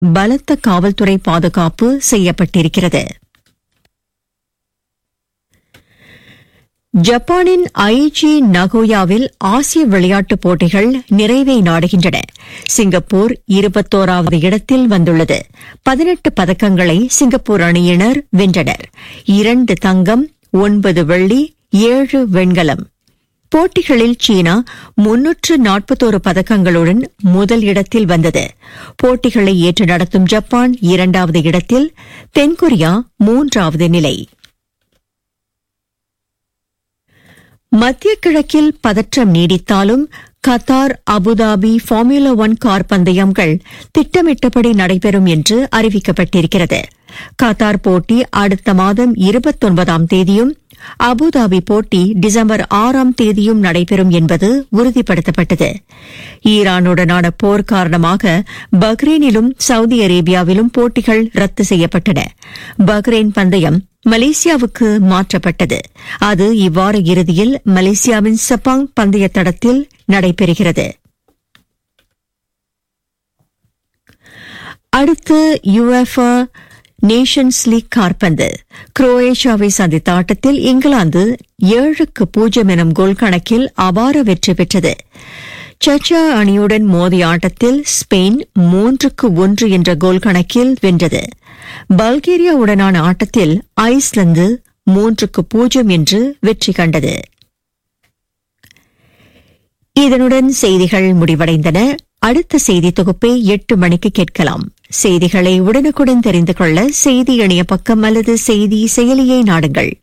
பலத்த காவல்துறை பாதுகாப்பு செய்யப்பட்டிருக்கிறது ஜப்பானின் ஐஜி நகோயாவில் ஆசிய விளையாட்டுப் போட்டிகள் நிறைவை நாடுகின்றன சிங்கப்பூர் இருபத்தோராவது இடத்தில் வந்துள்ளது பதினெட்டு பதக்கங்களை சிங்கப்பூர் அணியினர் வென்றனர் இரண்டு தங்கம் ஒன்பது வெள்ளி ஏழு வெண்கலம் போட்டிகளில் சீனா முன்னூற்று நாற்பத்தோரு பதக்கங்களுடன் முதல் இடத்தில் வந்தது போட்டிகளை ஏற்று நடத்தும் ஜப்பான் இரண்டாவது இடத்தில் தென்கொரியா மூன்றாவது நிலை மத்திய கிழக்கில் பதற்றம் நீடித்தாலும் Qatar Abu Dhabi formula one car பந்தயங்கள் திட்டமிட்டபடி நடைபெறும் என்று அறிவிக்கப்பட்டிருக்கிறது கத்தார் போட்டி அடுத்த மாதம் இருபத்தொன்பதாம் தேதியும் அபுதாபி போட்டி டிசம்பர் ஆறாம் தேதியும் நடைபெறும் என்பது உறுதிப்படுத்தப்பட்டது ஈரானுடனான போர் காரணமாக பஹ்ரைனிலும் சவுதி அரேபியாவிலும் போட்டிகள் ரத்து செய்யப்பட்டன பஹ்ரைன் பந்தயம் மலேசியாவுக்கு மாற்றப்பட்டது அது இவ்வார இறுதியில் மலேசியாவின் சப்பாங் பந்தய தடத்தில் நடைபெறுகிறது அடுத்து யுஎஃப்ஆ நேஷன்ஸ் லீக் கார்பந்து குரோவேஷியாவை சந்தித்த ஆட்டத்தில் இங்கிலாந்து ஏழுக்கு பூஜ்ஜியம் எனும் கோல் கணக்கில் அபார வெற்றி பெற்றது சச்சா அணியுடன் மோதிய ஆட்டத்தில் ஸ்பெயின் மூன்றுக்கு ஒன்று என்ற கோல் கணக்கில் வென்றது பல்கேரியாவுடனான ஆட்டத்தில் ஐஸ்லாந்து மூன்றுக்கு பூஜ்ஜியம் என்று வெற்றி கண்டது இதனுடன் செய்திகள் முடிவடைந்தன அடுத்த செய்தி தொகுப்பை எட்டு மணிக்கு கேட்கலாம் செய்திகளை உடனுக்குடன் தெரிந்து கொள்ள செய்தி இணைய பக்கம் அல்லது செய்தி செயலியை நாடுங்கள்